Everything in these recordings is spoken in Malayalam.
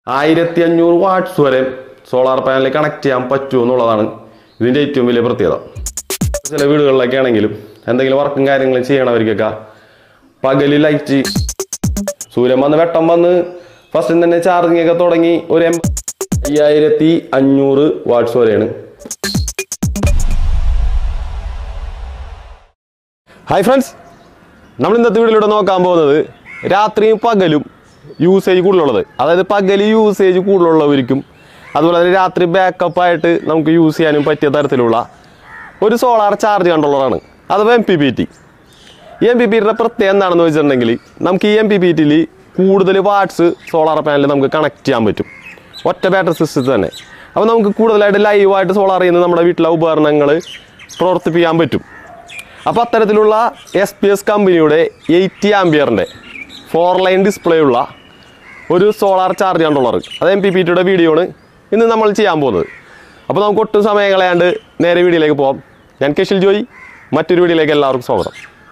ആയിരത്തി അഞ്ഞൂറ് വാട്ട്സ് വരെ സോളാർ പാനലിൽ കണക്ട് ചെയ്യാൻ പറ്റുമോ എന്നുള്ളതാണ് ഇതിൻ്റെ ഏറ്റവും വലിയ പ്രത്യേകത ചില വീടുകളിലൊക്കെ ആണെങ്കിലും എന്തെങ്കിലും വർക്കും കാര്യങ്ങളും ചെയ്യണവർക്കൊക്കെ പകല് ലൈറ്റ് സൂര്യൻ വന്ന് വെട്ടം വന്ന് ഫസ്റ്റിൽ തന്നെ ചാർജിങ് ഒക്കെ തുടങ്ങി ഒരു എം അയ്യായിരത്തി അഞ്ഞൂറ് വാട്ട്സ് വരെയാണ് ഹായ് ഫ്രണ്ട്സ് നമ്മൾ ഇന്നത്തെ വീഡിയോയിലൂടെ നോക്കാൻ പോകുന്നത് രാത്രിയും പകലും യൂസേജ് കൂടുതലുള്ളത് അതായത് പകൽ യൂസേജ് കൂടുതലുള്ളവർക്കും അതുപോലെ തന്നെ രാത്രി ബാക്കപ്പ് ആയിട്ട് നമുക്ക് യൂസ് ചെയ്യാനും പറ്റിയ തരത്തിലുള്ള ഒരു സോളാർ ചാർജ് കൺട്രോളറാണ് അഥവാ എം പി പി ടി ഈ എം പി പി ടിയുടെ പ്രത്യേകം എന്താണെന്ന് വെച്ചിട്ടുണ്ടെങ്കിൽ നമുക്ക് ഈ എം പി പി ടിയിൽ കൂടുതൽ വാട്ട്സ് സോളാർ പാനലിൽ നമുക്ക് കണക്ട് ചെയ്യാൻ പറ്റും ഒറ്റ ബാറ്ററി സിസ്റ്റത്തിൽ തന്നെ അപ്പോൾ നമുക്ക് കൂടുതലായിട്ട് ലൈവായിട്ട് സോളാർ ചെയ്യുന്ന നമ്മുടെ വീട്ടിലെ ഉപകരണങ്ങൾ പ്രവർത്തിപ്പിക്കാൻ പറ്റും അപ്പോൾ അത്തരത്തിലുള്ള എസ് പി എസ് കമ്പനിയുടെ എയ്റ്റി ആംബിയറിൻ്റെ ഫോർ ലൈൻ ഡിസ്പ്ലേ ഉള്ള ഒരു സോളാർ ചാർജ് കൺട്രോളർ അത് എം പി പി ടിയുടെ വീഡിയോ ആണ് ഇന്ന് നമ്മൾ ചെയ്യാൻ പോകുന്നത് അപ്പോൾ നമുക്ക് ഒട്ടും സമയം കളയാണ്ട് നേരെ വീഡിയോയിലേക്ക് പോകാം ഞാൻ കെഷിൽ ജോയി മറ്റൊരു വീഡിയോയിലേക്ക് എല്ലാവർക്കും സ്വാഗതം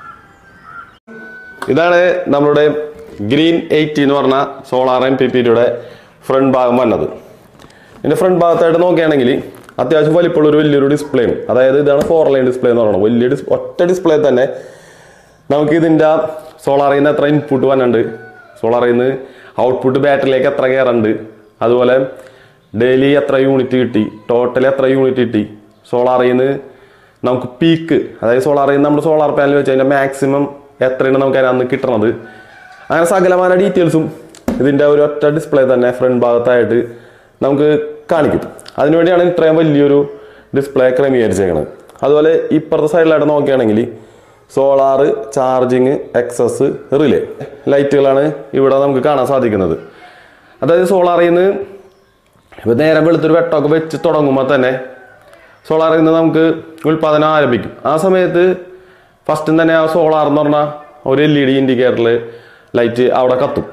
ഇതാണ് നമ്മളുടെ ഗ്രീൻ എയ്റ്റി എന്ന് പറഞ്ഞ സോളാർ എം പി പി ടിയുടെ ഫ്രണ്ട് ഭാഗം വന്നത് ഇതിൻ്റെ ഫ്രണ്ട് ഭാഗത്തായിട്ട് നോക്കുകയാണെങ്കിൽ അത്യാവശ്യം വലിപ്പമുള്ള ഒരു വലിയൊരു ഡിസ്പ്ലേ ആണ് അതായത് ഇതാണ് ഫോർ ലൈൻ ഡിസ്പ്ലേ എന്ന് പറയുന്നത് വലിയ ഡിസ് ഒറ്റ ഡിസ്പ്ലേ തന്നെ നമുക്ക് ഇതിൻ്റെ സോളാറിൽ നിന്ന് എത്ര ഇൻപുട്ട് വന്നിട്ടുണ്ട് സോളാറിൽ നിന്ന് ഔട്ട്പുട്ട് ബാറ്ററിയിലേക്ക് എത്ര കയറുന്നുണ്ട് അതുപോലെ ഡെയിലി എത്ര യൂണിറ്റ് കിട്ടി ടോട്ടൽ എത്ര യൂണിറ്റ് കിട്ടി സോളാറിൽ നിന്ന് നമുക്ക് പീക്ക് അതായത് സോളാറിൽ നിന്ന് നമ്മൾ സോളാർ പാനൽ വെച്ച് അതിൻ്റെ മാക്സിമം എത്രയാണ് നമുക്ക് അതിനകത്ത് കിട്ടണത് അങ്ങനെ സകലമായ ഡീറ്റെയിൽസും ഇതിൻ്റെ ഒരു ഒറ്റ ഡിസ്പ്ലേ തന്നെ ഫ്രണ്ട് ഭാഗത്തായിട്ട് നമുക്ക് കാണിക്കും അതിനുവേണ്ടിയാണ് ഇത്രയും വലിയൊരു ഡിസ്പ്ലേ ക്രമീകരിച്ചേക്കുന്നത് അതുപോലെ ഇപ്പുറത്തെ സൈഡിലായിട്ട് നോക്കുകയാണെങ്കിൽ സോളാറ് ചാർജിങ് എക്സസ് റിലേ ലൈറ്റുകളാണ് ഇവിടെ നമുക്ക് കാണാൻ സാധിക്കുന്നത് അതായത് സോളാറിൽ നിന്ന് ഇപ്പോൾ നേരം വെളുത്തൊരു വെട്ടമൊക്കെ വെച്ച് തുടങ്ങുമ്പോൾ തന്നെ സോളാറിൽ നിന്ന് നമുക്ക് ഉൽപ്പാദനം ആരംഭിക്കും ആ സമയത്ത് ഫസ്റ്റും തന്നെ ആ സോളാർ എന്ന് പറഞ്ഞാൽ ഒരു എൽ ഇ ഡി ഇൻഡിക്കേറ്ററിൽ ലൈറ്റ് അവിടെ കത്തും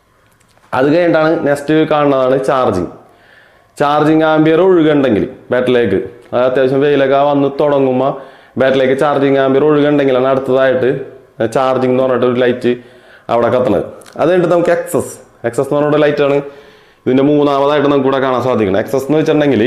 അത് കഴിഞ്ഞിട്ടാണ് നെക്സ്റ്റ് കാണുന്നതാണ് ചാർജിങ് ചാർജിങ് ആംബിയർ ഒഴുകുണ്ടെങ്കിൽ ബാറ്ററിലേക്ക് അത് അത്യാവശ്യം വെയിലൊക്കെ വന്ന് തുടങ്ങുമ്പോൾ ബാറ്ററിലേക്ക് ചാർജിങ് ആംബിയർ ഒഴുകുണ്ടെങ്കിലാണ് അടുത്തതായിട്ട് ചാർജിങ് എന്ന് പറഞ്ഞിട്ട് ഒരു ലൈറ്റ് അവിടെ കത്തണത് അത് കഴിഞ്ഞിട്ട് നമുക്ക് എക്സസ് എക്സസ് എന്ന് പറഞ്ഞിട്ട് ലൈറ്റാണ് ഇതിൻ്റെ മൂന്നാമതായിട്ട് നമുക്ക് ഇവിടെ കാണാൻ സാധിക്കുന്നത് എക്സസ് എന്ന് വെച്ചിട്ടുണ്ടെങ്കിൽ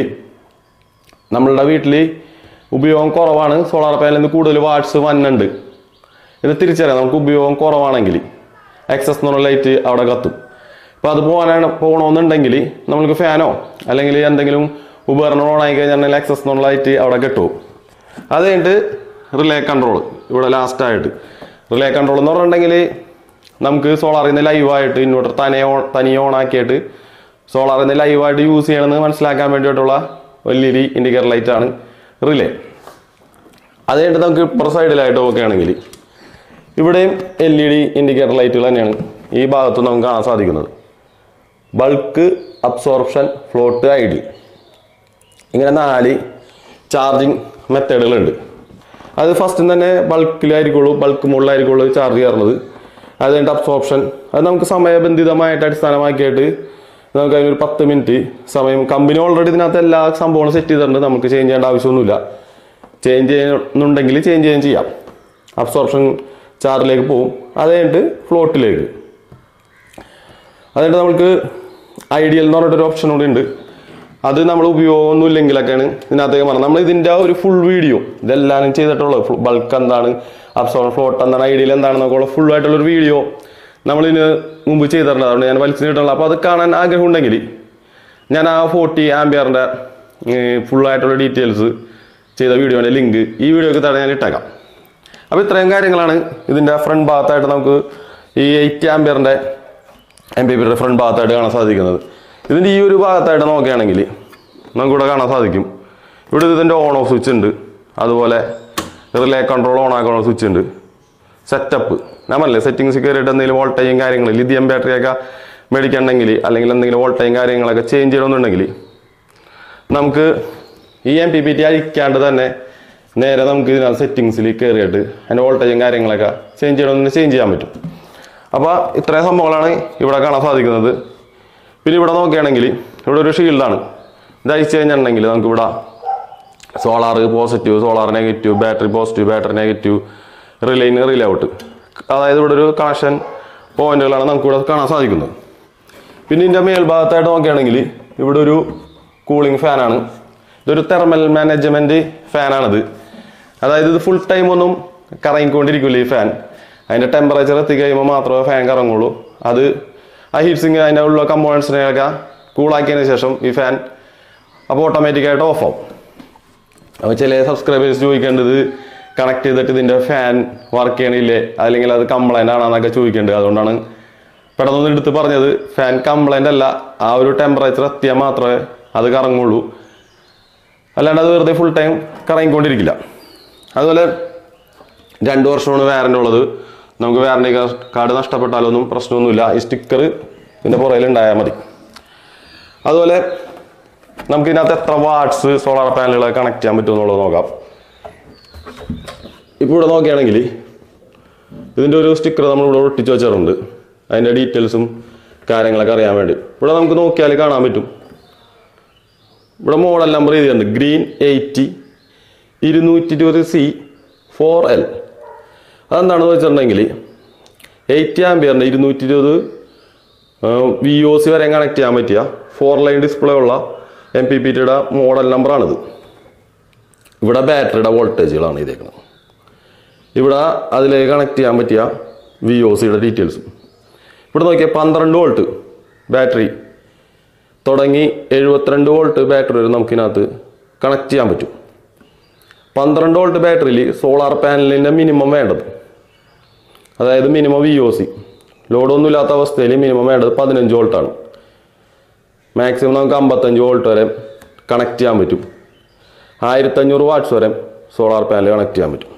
നമ്മളുടെ വീട്ടിൽ ഉപയോഗം കുറവാണ് സോളാർ പാനലിൽ നിന്ന് കൂടുതൽ വാട്ട്സ് വന്നുണ്ട് ഇത് തിരിച്ചറിയാം നമുക്ക് ഉപയോഗം കുറവാണെങ്കിൽ എക്സസ് എന്ന് പറഞ്ഞ ലൈറ്റ് അവിടെ കത്തും അപ്പോൾ അത് പോകാനാണ് പോകണമെന്നുണ്ടെങ്കിൽ നമ്മൾക്ക് ഫാനോ അല്ലെങ്കിൽ എന്തെങ്കിലും ഉപകരണം ഓൺ ആയി കഴിഞ്ഞാൽ എക്സസ് എന്നുള്ള ലൈറ്റ് അവിടെ കിട്ടും അത് കഴിഞ്ഞിട്ട് റിലേ കൺട്രോൾ ഇവിടെ ലാസ്റ്റായിട്ട് റിലേ കൺട്രോൾ എന്ന് പറഞ്ഞിട്ടുണ്ടെങ്കിൽ നമുക്ക് സോളാറിൽ നിന്ന് ലൈവായിട്ട് ഇൻവെർട്ടർ തനിയെ ഓൺ തനിയെ ഓൺ ആക്കിയിട്ട് സോളാറിൽ നിന്ന് ലൈവായിട്ട് യൂസ് ചെയ്യണമെന്ന് മനസ്സിലാക്കാൻ വേണ്ടിയിട്ടുള്ള വലിയൊരു ഇൻഡിക്കേറ്റർ ലൈറ്റാണ് റിലേ അത് കഴിഞ്ഞിട്ട് നമുക്ക് ഇപ്പുറ സൈഡിലായിട്ട് നോക്കുകയാണെങ്കിൽ ഇവിടെയും എൽ ഇ ഡി ഇൻഡിക്കേറ്റർ ലൈറ്റുകൾ തന്നെയാണ് ഈ ഭാഗത്ത് നമുക്ക് കാണാൻ സാധിക്കുന്നത് bulk absorption float I D ഇങ്ങനെ നാല് ചാർജിങ് മെത്തേഡുകളുണ്ട് അത് ഫസ്റ്റ് തന്നെ ബൾക്കിലായിരിക്കുള്ളൂ ബൾക്ക് മുകളിലായിരിക്കുള്ളൂ ചാർജ് ചെയ്യാറുള്ളത് അത് കഴിഞ്ഞിട്ട് അബ്സോർപ്ഷൻ അത് നമുക്ക് സമയബന്ധിതമായിട്ട് അടിസ്ഥാനമാക്കിയിട്ട് നമുക്ക് അതിനൊരു പത്ത് മിനിറ്റ് സമയം കമ്പനി ഓൾറെഡി ഇതിനകത്ത് എല്ലാ സംഭവങ്ങളും സെറ്റ് ചെയ്തിട്ടുണ്ട് നമുക്ക് ചേഞ്ച് ചെയ്യേണ്ട ആവശ്യമൊന്നുമില്ല ചേഞ്ച് ചെയ്യുന്നുണ്ടെങ്കിൽ ചേഞ്ച് ചെയ്യാൻ ചെയ്യാം അബ്സോർപ്ഷൻ ചാർജിലേക്ക് പോകും അത് കഴിഞ്ഞിട്ട് ഫ്ലോട്ടിലേക്ക് അതുകൊണ്ട് നമുക്ക് ഐഡിയൽ എന്ന് പറഞ്ഞിട്ടൊരു ഓപ്ഷൻ കൂടി ഉണ്ട് അത് നമ്മൾ ഉപയോഗമൊന്നും ഇല്ലെങ്കിലൊക്കെയാണ് ഇതിനകത്തേക്ക് പറഞ്ഞത് നമ്മൾ ഇതിൻ്റെ ഒരു ഫുൾ വീഡിയോ ഇതെല്ലാം ചെയ്തിട്ടുള്ളത് ബൾക്ക് എന്താണ് അബ്സോൺ ഫ്ലോട്ട് എന്താണ് ഐഡിയൽ എന്താണെന്നൊക്കെ ഉള്ള ഫുൾ ആയിട്ടുള്ളൊരു വീഡിയോ നമ്മളിതിന് മുമ്പ് ചെയ്തിട്ടുണ്ട് അതുകൊണ്ട് ഞാൻ വലിച്ചു നീട്ടുള്ളത് അപ്പോൾ അത് കാണാൻ ആഗ്രഹം ഉണ്ടെങ്കിൽ ഞാൻ ആ ഫോർട്ടി ആംബിയറിൻ്റെ ഫുള്ളായിട്ടുള്ള ഡീറ്റെയിൽസ് ചെയ്ത വീഡിയോൻ്റെ ലിങ്ക് ഈ വീഡിയോക്ക് താഴെ ഞാൻ ഇട്ടേക്കാം അപ്പോൾ ഇത്രയും കാര്യങ്ങളാണ് ഇതിൻ്റെ ഫ്രണ്ട് ഭാഗത്തായിട്ട് നമുക്ക് ഈ എയ്റ്റ് ആംബിയറിൻ്റെ എം പി പിയുടെ ഫ്രണ്ട് ഭാഗത്തായിട്ട് കാണാൻ സാധിക്കുന്നത് ഇതിൻ്റെ ഈ ഒരു ഭാഗത്തായിട്ട് നോക്കുകയാണെങ്കിൽ നമുക്കിവിടെ കാണാൻ സാധിക്കും ഇവിടെ ഇതിൻ്റെ ഓൺ ഓഫ് സ്വിച്ച് ഉണ്ട് അതുപോലെ റിലേ കൺട്രോൾ ഓൺ ആക്കാനുള്ള സ്വിച്ച് ഉണ്ട് സെറ്റപ്പ് ഞാൻ പറഞ്ഞില്ലേ സെറ്റിങ്സ് കയറിയിട്ട് എന്തെങ്കിലും വോൾട്ടേജും കാര്യങ്ങൾ ലിഥിയം ബാറ്ററിയൊക്കെ മേടിക്കണമെങ്കിൽ അല്ലെങ്കിൽ എന്തെങ്കിലും വോൾട്ടേജും കാര്യങ്ങളൊക്കെ ചേഞ്ച് ചെയ്യണമെന്നുണ്ടെങ്കിൽ നമുക്ക് ഈ എം പി പി ടി അഴിക്കാണ്ട് തന്നെ നേരെ നമുക്ക് ഇതിനകത്ത് സെറ്റിങ്സിൽ കയറിയിട്ട് അതിൻ്റെ വോൾട്ടേജും കാര്യങ്ങളൊക്കെ ചേഞ്ച് ചെയ്യണമെന്ന് ചേഞ്ച് ചെയ്യാൻ പറ്റും അപ്പോൾ ഇത്രയും സംഭവങ്ങളാണ് ഇവിടെ കാണാൻ സാധിക്കുന്നത് പിന്നെ ഇവിടെ നോക്കുകയാണെങ്കിൽ ഇവിടെ ഒരു ഷീൽഡാണ് ഇത് അഴിച്ചു കഴിഞ്ഞിട്ടുണ്ടെങ്കിൽ നമുക്കിവിടെ solar positive solar negative battery positive battery negative റിലൈന് റിലേ ഔട്ട് അതായത് ഇവിടെ ഒരു കണക്ഷൻ പോയിന്റുകളാണ് നമുക്കിവിടെ കാണാൻ സാധിക്കുന്നത് പിന്നെ ഇതിൻ്റെ മേൽഭാഗത്തായിട്ട് നോക്കുകയാണെങ്കിൽ ഇവിടെ ഒരു കൂളിംഗ് ഫാനാണ് ഇതൊരു തെർമൽ മാനേജ്മെൻറ്റ് ഫാനാണിത് അതായത് ഇത് ഫുൾ ടൈം ഒന്നും കറങ്ങിക്കൊണ്ടിരിക്കില്ല ഈ ഫാൻ അതിൻ്റെ ടെമ്പറേച്ചർ എത്തിക്കഴിയുമ്പോൾ മാത്രമേ ഫാൻ കറങ്ങുള്ളൂ അത് ആ ഹീറ്റ് സിങ് അതിൻ്റെ ഉള്ള കമ്പോണൻസിനെയൊക്കെ കൂളാക്കിയതിന് ശേഷം ഈ ഫാൻ അപ്പോൾ ഓട്ടോമാറ്റിക്കായിട്ട് ഓഫ് ആവും അപ്പോൾ ചില സബ്സ്ക്രൈബേഴ്സ് ചോദിക്കേണ്ടത് കണക്ട് ചെയ്തിട്ട് ഇതിൻ്റെ ഫാൻ വർക്ക് ചെയ്യണില്ലേ അല്ലെങ്കിൽ അത് കംപ്ലൈൻ്റ് ആണെന്നൊക്കെ ചോദിക്കേണ്ടത് അതുകൊണ്ടാണ് പെട്ടെന്ന് എടുത്ത് പറഞ്ഞത് ഫാൻ കംപ്ലൈൻ്റ് അല്ല ആ ഒരു ടെമ്പറേച്ചർ എത്തിയാൽ മാത്രമേ അത് കറങ്ങുള്ളൂ അല്ലാണ്ട് അത് വെറുതെ ഫുൾ ടൈം കറങ്ങിക്കൊണ്ടിരിക്കില്ല അതുപോലെ രണ്ട് വർഷമാണ് വാറൻ്റി ഉള്ളത് നമുക്ക് വാറൻ്റി കാർഡ് നഷ്ടപ്പെട്ടാലൊന്നും പ്രശ്നമൊന്നുമില്ല ഈ സ്റ്റിക്കർ ഇതിൻ്റെ പുറകിൽ ഉണ്ടായാൽ മതി അതുപോലെ നമുക്ക് ഇതിനകത്ത് എത്ര വാട്ട്സ് സോളാർ പാനലുകൾ കണക്ട് ചെയ്യാൻ പറ്റും എന്നുള്ളത് നോക്കാം ഇപ്പോൾ ഇവിടെ നോക്കുകയാണെങ്കിൽ ഇതിൻ്റെ ഒരു സ്റ്റിക്കർ നമ്മൾ ഇവിടെ ഒട്ടിച്ച് വെച്ചിട്ടുണ്ട് അതിൻ്റെ ഡീറ്റെയിൽസും കാര്യങ്ങളൊക്കെ അറിയാൻ വേണ്ടി ഇവിടെ നമുക്ക് നോക്കിയാൽ കാണാൻ പറ്റും ഇവിടെ മോഡൽ നമ്പർ എഴുതിയിട്ടുണ്ട് ഗ്രീൻ എയ്റ്റി ഇരുന്നൂറ്റി ഇരുപത് സി ഫോർ എൽ അതെന്താണെന്ന് വെച്ചിട്ടുണ്ടെങ്കിൽ എയ്റ്റി ആംബിയറിൻ്റെ ഇരുന്നൂറ്റി ഇരുപത് വി ഒ സി വരെ കണക്ട് ചെയ്യാൻ പറ്റിയ ഫോർ ലൈൻ ഡിസ്പ്ലേ ഉള്ള എം പി പി ടിയുടെ മോഡൽ നമ്പറാണിത് ഇവിടെ ബാറ്ററിയുടെ വോൾട്ടേജുകളാണ് ഇതേക്കുന്നത് ഇവിടെ അതിലേക്ക് കണക്ട് ചെയ്യാൻ പറ്റിയ വി ഒ സിയുടെ ഡീറ്റെയിൽസും ഇവിടെ നോക്കിയാൽ പന്ത്രണ്ട് വോൾട്ട് ബാറ്ററി തുടങ്ങി എഴുപത്തിരണ്ട് വോൾട്ട് ബാറ്ററി വരെ നമുക്കിനകത്ത് കണക്ട് ചെയ്യാൻ പറ്റും പന്ത്രണ്ട് വോൾട്ട് ബാറ്ററിയിൽ സോളാർ പാനലിൻ്റെ മിനിമം വേണ്ടത് അതായത് മിനിമം വി ഒ സി ലോഡൊന്നും ഇല്ലാത്ത അവസ്ഥയിൽ മിനിമം വേണ്ടത് പതിനഞ്ച് വോൾട്ടാണ് മാക്സിമം നമുക്ക് അമ്പത്തഞ്ച് വോൾട്ട് വരെ കണക്ട് ചെയ്യാൻ പറ്റും ആയിരത്തഞ്ഞൂറ് വാട്ട്സ് വരെ സോളാർ പാനൽ കണക്ട് ചെയ്യാൻ പറ്റും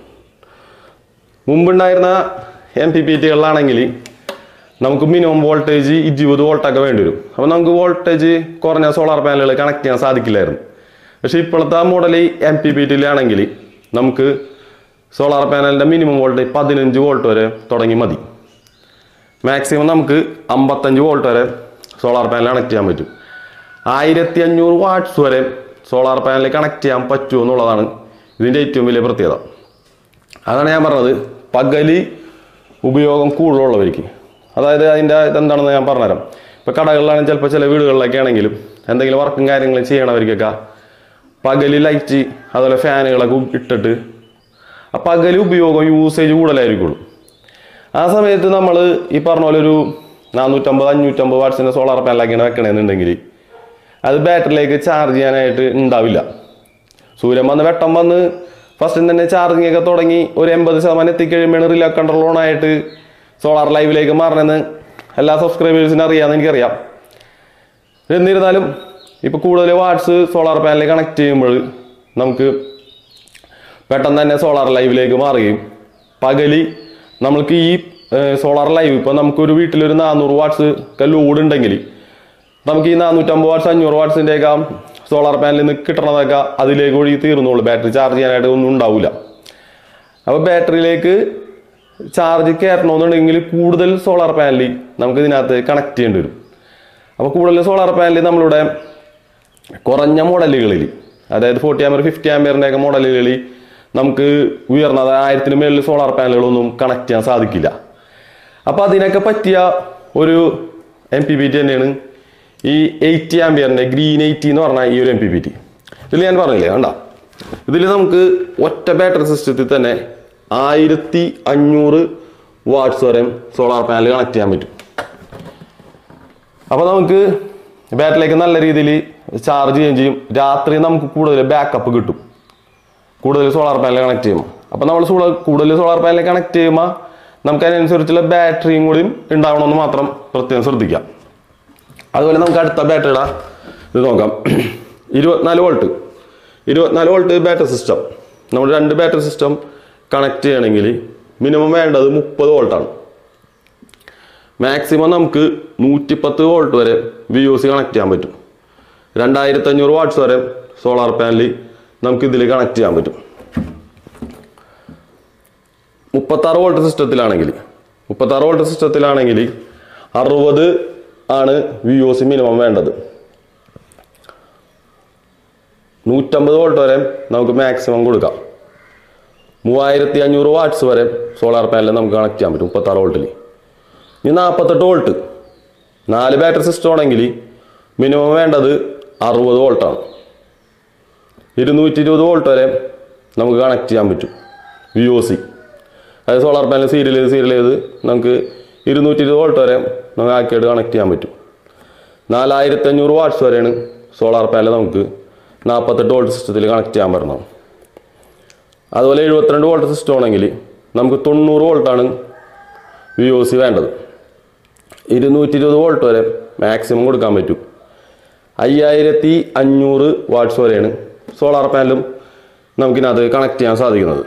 മുമ്പുണ്ടായിരുന്ന എം പി പി ടികളിലാണെങ്കിൽ നമുക്ക് മിനിമം വോൾട്ടേജ് ഇരുപത് വോൾട്ടൊക്കെ വേണ്ടി വരും അപ്പോൾ നമുക്ക് വോൾട്ടേജ് കുറഞ്ഞ സോളാർ പാനലുകൾ കണക്ട് ചെയ്യാൻ സാധിക്കില്ലായിരുന്നു പക്ഷേ ഇപ്പോഴത്തെ മോഡൽ എം പി പി ടിയിലാണെങ്കിൽ നമുക്ക് സോളാർ പാനലിൻ്റെ മിനിമം വോൾട്ടേജ് പതിനഞ്ച് വോൾട്ട് വരെ തുടങ്ങി മതി മാക്സിമം നമുക്ക് അമ്പത്തഞ്ച് വോൾട്ട് വരെ സോളാർ പാനൽ കണക്ട് ചെയ്യാൻ പറ്റും ആയിരത്തി അഞ്ഞൂറ് വാട്ട്സ് വരെ സോളാർ പാനൽ കണക്ട് ചെയ്യാൻ പറ്റുമോ എന്നുള്ളതാണ് ഇതിൻ്റെ ഏറ്റവും വലിയ പ്രത്യേകത അതാണ് ഞാൻ പറഞ്ഞത് പകല് ഉപയോഗം കൂടുതലുള്ളവർക്ക് അതായത് അതിൻ്റെ ഇതെന്താണെന്ന് ഞാൻ പറഞ്ഞുതരാം ഇപ്പോൾ കടകളിലാണെങ്കിൽ ചിലപ്പോൾ ചില വീടുകളിലൊക്കെ ആണെങ്കിലും എന്തെങ്കിലും വർക്കും കാര്യങ്ങളും ചെയ്യണവർക്കൊക്കെ പകല് ലൈറ്റ് അതുപോലെ ഫാനുകളൊക്കെ ഇട്ടിട്ട് ആ പകല് ഉപയോഗം യൂസേജ് കൂടുതലായിരിക്കുള്ളൂ ആ സമയത്ത് നമ്മൾ ഈ പറഞ്ഞ പോലെ ഒരു നാനൂറ്റമ്പത് അഞ്ഞൂറ്റമ്പത് വാട്സിൻ്റെ സോളാർ പാനലാക്കിയാണ് വെക്കണമെന്നുണ്ടെങ്കിൽ അത് ബാറ്ററിയിലേക്ക് ചാർജ് ചെയ്യാനായിട്ട് ഉണ്ടാവില്ല സൂര്യൻ വന്ന് വെട്ടം വന്ന് ഫസ്റ്റിൽ തന്നെ ചാർജിങ് ഒക്കെ തുടങ്ങി ഒരു എൺപത് ശതമാനം എത്തിക്കഴിയുമ്പോൾ റിലേ കൺട്രോൾ ഓൺ ആയിട്ട് സോളാർ ലൈവിലേക്ക് മാറണമെന്ന് എല്ലാ സബ്സ്ക്രൈബേഴ്സിനും അറിയാമെന്ന് എനിക്കറിയാം എന്നിരുന്നാലും ഇപ്പോൾ കൂടുതൽ വാട്ട്സ് സോളാർ പാനലിൽ കണക്ട് ചെയ്യുമ്പോൾ നമുക്ക് പെട്ടെന്ന് തന്നെ സോളാർ ലൈവിലേക്ക് മാറുകയും പകല് നമ്മൾക്ക് ഈ സോളാർ ലൈവ് ഇപ്പോൾ നമുക്കൊരു വീട്ടിലൊരു നാനൂറ് വാട്ട്സ് ഒക്കെ ലോഡ് ഉണ്ടെങ്കിൽ നമുക്ക് ഈ നാനൂറ്റമ്പത് വാട്ട്സ് അഞ്ഞൂറ് വാട്ട്സിൻ്റെ ഒക്കെ സോളാർ പാനലിൽ നിന്ന് കിട്ടണതൊക്കെ അതിലേക്ക് ഒഴുകി തീർന്നുള്ളൂ ബാറ്ററി ചാർജ് ചെയ്യാനായിട്ട് ഒന്നും ഉണ്ടാവില്ല അപ്പോൾ ബാറ്ററിയിലേക്ക് ചാർജ് കയറണമെന്നുണ്ടെങ്കിൽ കൂടുതൽ സോളാർ പാനൽ നമുക്ക് ഇതിനകത്ത് കണക്ട് ചെയ്യേണ്ടി വരും അപ്പോൾ കൂടുതൽ സോളാർ പാനൽ നമ്മളിവിടെ കുറഞ്ഞ മോഡലുകളിൽ അതായത് ഫോർട്ടി ആമ്പർ ഫിഫ്റ്റി ആമ്പറിൻ്റെ ഒക്കെ മോഡലുകളിൽ നമുക്ക് ഉയർന്ന അതായത് ആയിരത്തിന് മേളിൽ സോളാർ പാനലുകളൊന്നും കണക്ട് ചെയ്യാൻ സാധിക്കില്ല അപ്പോൾ അതിനൊക്കെ പറ്റിയ ഒരു എം പി പി ടി തന്നെയാണ് ഈ എയ്റ്റി ആംബിയറിൻ്റെ ഗ്രീൻ എയ്റ്റി എന്ന് പറഞ്ഞ ഈ ഒരു എം പി പി ടി ഇതിൽ ഞാൻ പറഞ്ഞില്ലേ കണ്ട ഇതിൽ നമുക്ക് ഒറ്റ ബാറ്ററി സിസ്റ്റത്തിൽ തന്നെ ആയിരത്തി അഞ്ഞൂറ് വാട്ട്സ് വരെ സോളാർ പാനൽ കണക്ട് ചെയ്യാൻ പറ്റും അപ്പോൾ നമുക്ക് ബാറ്ററിയിലേക്ക് നല്ല രീതിയിൽ ചാർജ് ചെയ്യുകയും ചെയ്യും രാത്രി നമുക്ക് കൂടുതൽ ബാക്കപ്പ് കിട്ടും കൂടുതൽ സോളാർ പാനൽ കണക്ട് ചെയ്യുമ്പോൾ അപ്പോൾ നമ്മൾ സോളാർ കൂടുതൽ സോളാർ പാനൽ കണക്ട് ചെയ്യുമ്പോൾ നമുക്ക് അതിനനുസരിച്ചുള്ള ബാറ്ററിയും കൂടിയും ഉണ്ടാവണമെന്ന് മാത്രം പ്രത്യേകം ശ്രദ്ധിക്കാം അതുപോലെ നമുക്ക് അടുത്ത ബാറ്ററിയുടെ ഇത് നോക്കാം ഇരുപത്തിനാല് വോൾട്ട് ഇരുപത്തിനാല് വോൾട്ട് ബാറ്ററി സിസ്റ്റം നമ്മൾ രണ്ട് ബാറ്ററി സിസ്റ്റം കണക്ട് ചെയ്യണമെങ്കിൽ മിനിമം വേണ്ടത് മുപ്പത് വോൾട്ടാണ് മാക്സിമം നമുക്ക് നൂറ്റിപ്പത്ത് വോൾട്ട് വരെ വി ഒ സി കണക്ട് ചെയ്യാൻ പറ്റും രണ്ടായിരത്തി അഞ്ഞൂറ് വാട്ട്സ് വരെ സോളാർ പാനൽ നമുക്ക് ഇതിൽ കണക്ട് ചെയ്യാൻ പറ്റും മുപ്പത്താറ് വോൾട്ട് സിസ്റ്റത്തിലാണെങ്കിൽ മുപ്പത്താറ് വോൾട്ട് സിസ്റ്റത്തിലാണെങ്കിൽ അറുപത് ആണ് വി ഒ സി മിനിമം വേണ്ടത് നൂറ്റമ്പത് വോൾട്ട് വരെ നമുക്ക് മാക്സിമം കൊടുക്കാം മൂവായിരത്തി അഞ്ഞൂറ് വാട്ട്സ് വരെ സോളാർ പാനൽ നമുക്ക് കണക്ട് ചെയ്യാൻ പറ്റും മുപ്പത്താറ് വോൾട്ടിൽ ഇനി നാൽപ്പത്തെട്ട് വോൾട്ട് നാല് ബാറ്ററി സിസ്റ്റം ആണെങ്കിൽ മിനിമം വേണ്ടത് അറുപത് വോൾട്ടാണ് ഇരുന്നൂറ്റി ഇരുപത് വോൾട്ട് വരെ നമുക്ക് കണക്ട് ചെയ്യാൻ പറ്റും വി ഒ സി അതായത് സോളാർ പാനൽ സീരിയൽ ചെയ്ത് സീരിയൽ ചെയ്ത് നമുക്ക് ഇരുന്നൂറ്റി ഇരുപത് വോൾട്ട് വരെ നമുക്ക് ആക്കിയിട്ട് കണക്ട് ചെയ്യാൻ പറ്റും നാലായിരത്തി അഞ്ഞൂറ് വാട്ട്സ് വരെയാണ് സോളാർ പാനൽ നമുക്ക് നാൽപ്പത്തെട്ട് വോൾട്ട് സിസ്റ്റത്തിൽ കണക്ട് ചെയ്യാൻ പറ്റണം അതുപോലെ എഴുപത്തിരണ്ട് വോൾട്ട് സിസ്റ്റം ആണെങ്കിൽ നമുക്ക് തൊണ്ണൂറ് വോൾട്ടാണ് വി ഒ സി വേണ്ടത് ഇരുന്നൂറ്റി ഇരുപത് വോൾട്ട് വരെ മാക്സിമം കൊടുക്കാൻ പറ്റും അയ്യായിരത്തി അഞ്ഞൂറ് വാട്ട്സ് വരെയാണ് സോളാർ പാനലും നമുക്കിനകത്ത് കണക്ട് ചെയ്യാൻ സാധിക്കുന്നത്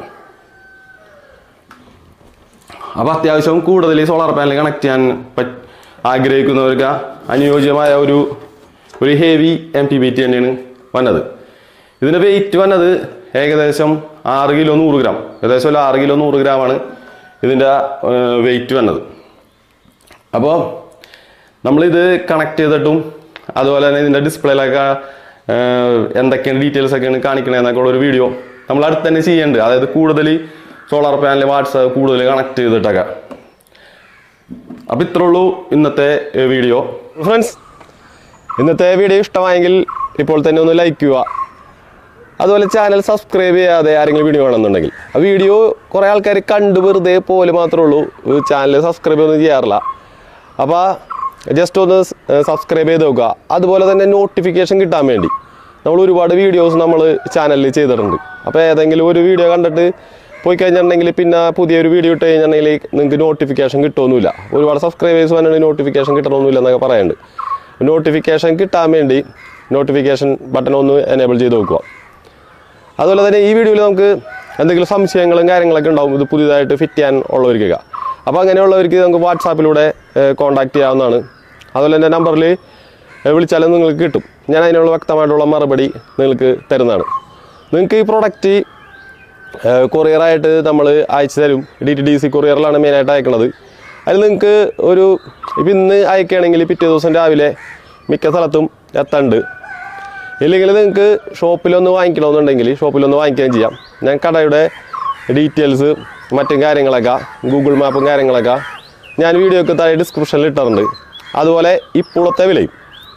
അപ്പോൾ അത്യാവശ്യം കൂടുതൽ സോളാർ പാനൽ കണക്ട് ചെയ്യാൻ പറ്റ ആഗ്രഹിക്കുന്നവർക്ക് അനുയോജ്യമായ ഒരു ഒരു heavy M P B T തന്നെയാണ് വന്നത് ഇതിൻ്റെ വെയിറ്റ് വന്നത് ഏകദേശം ആറ് കിലോ നൂറ് ഗ്രാം ഏകദേശം ഒരു ആറ് കിലോ നൂറ് ഗ്രാമാണ് ഇതിൻ്റെ വെയിറ്റ് വന്നത് അപ്പോൾ നമ്മളിത് കണക്ട് ചെയ്തിട്ടും അതുപോലെ തന്നെ ഇതിൻ്റെ ഡിസ്പ്ലേയിലൊക്കെ എന്തൊക്കെയാണ് ഡീറ്റെയിൽസ് ഒക്കെയാണ് കാണിക്കണതെന്നൊക്കെ ഉള്ള ഒരു വീഡിയോ നമ്മൾ അടുത്ത് തന്നെ ചെയ്യുന്നുണ്ട് അതായത് കൂടുതൽ സോളാർ പാനൽ വാട്സാപ്പ് കൂടുതൽ കണക്ട് ചെയ്തിട്ടൊക്കെ അപ്പോൾ ഇത്രേ ഉള്ളൂ ഇന്നത്തെ വീഡിയോ ഫ്രണ്ട്സ് ഇന്നത്തെ വീഡിയോ ഇഷ്ടമായെങ്കിൽ ഇപ്പോൾ തന്നെ ഒന്ന് ലൈക്ക് ചെയ്യുക അതുപോലെ ചാനൽ സബ്സ്ക്രൈബ് ചെയ്യാതെ ആരെങ്കിലും വീഡിയോ കാണുന്നുണ്ടെങ്കിൽ ആ വീഡിയോ കുറേ ആൾക്കാർ കണ്ട് വെറുതെ പോലെ മാത്രമേ ഉള്ളൂ ചാനൽ സബ്സ്ക്രൈബ് ഒന്നും ചെയ്യാറില്ല അപ്പോൾ ജസ്റ്റ് ഒന്ന് സബ്സ്ക്രൈബ് ചെയ്ത് നോക്കുക അതുപോലെ തന്നെ നോട്ടിഫിക്കേഷൻ കിട്ടാൻ വേണ്ടി നമ്മൾ ഒരുപാട് വീഡിയോസ് നമ്മൾ ചാനലിൽ ചെയ്തിട്ടുണ്ട് അപ്പോൾ ഏതെങ്കിലും ഒരു വീഡിയോ കണ്ടിട്ട് പോയി കഴിഞ്ഞിട്ടുണ്ടെങ്കിൽ പിന്നെ പുതിയൊരു വീഡിയോ ഇട്ട് കഴിഞ്ഞിട്ടുണ്ടെങ്കിൽ നിങ്ങൾക്ക് നോട്ടിഫിക്കേഷൻ കിട്ടുമൊന്നുമില്ല ഒരുപാട് സബ്സ്ക്രൈബേഴ്സ് വന്നിട്ട് നോട്ടിഫിക്കേഷൻ കിട്ടണമെന്നില്ല എന്നൊക്കെ പറയുന്നുണ്ട് നോട്ടിഫിക്കേഷൻ കിട്ടാൻ വേണ്ടി നോട്ടിഫിക്കേഷൻ ബട്ടൺ ഒന്ന് എനേബിൾ ചെയ്ത് നോക്കുക അതുപോലെ തന്നെ ഈ വീഡിയോയിൽ നമുക്ക് എന്തെങ്കിലും സംശയങ്ങളും കാര്യങ്ങളൊക്കെ ഉണ്ടാവും ഇത് പുതിയതായിട്ട് ഫിറ്റ് ചെയ്യാൻ ഉള്ളവർക്കൊക്കെ അപ്പോൾ അങ്ങനെയുള്ളവർക്ക് നമുക്ക് വാട്സാപ്പിലൂടെ കോൺടാക്ട് ചെയ്യാവുന്നതാണ് അതുപോലെ എൻ്റെ നമ്പറിൽ വിളിച്ചാലും നിങ്ങൾക്ക് കിട്ടും ഞാൻ അതിനുള്ള വ്യക്തമായിട്ടുള്ള മറുപടി നിങ്ങൾക്ക് തരുന്നതാണ് നിങ്ങൾക്ക് ഈ പ്രോഡക്റ്റ് കൊറിയറായിട്ട് നമ്മൾ അയച്ചു തരും ഡി ടി ഡി സി കൊറിയറിലാണ് മെയിനായിട്ട് അയക്കണത് അതിൽ നിങ്ങൾക്ക് ഒരു ഇപ്പം ഇന്ന് അയക്കുകയാണെങ്കിൽ പിറ്റേ ദിവസം രാവിലെ മിക്ക സ്ഥലത്തും എത്തുന്നുണ്ട് ഇല്ലെങ്കിൽ നിങ്ങൾക്ക് ഷോപ്പിലൊന്ന് വാങ്ങിക്കണമെന്നുണ്ടെങ്കിൽ ഷോപ്പിലൊന്ന് വാങ്ങിക്കുകയും ചെയ്യാം ഞാൻ കടയുടെ ഡീറ്റെയിൽസ് മറ്റും കാര്യങ്ങളൊക്കെ ഗൂഗിൾ മാപ്പും കാര്യങ്ങളൊക്കെ ഞാൻ വീഡിയോക്ക് താഴെ ഡിസ്ക്രിപ്ഷനിൽ ഇട്ടിട്ടുണ്ട് അതുപോലെ ഇപ്പോഴത്തെ വിലയും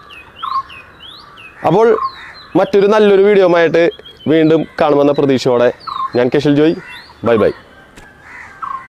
അപ്പോൾ മറ്റൊരു നല്ലൊരു വീഡിയോ ആയിട്ട് വീണ്ടും കാണുമെന്ന പ്രതീക്ഷയോടെ ഞാൻ കെഷിൽ ജോയ് ബൈ ബൈ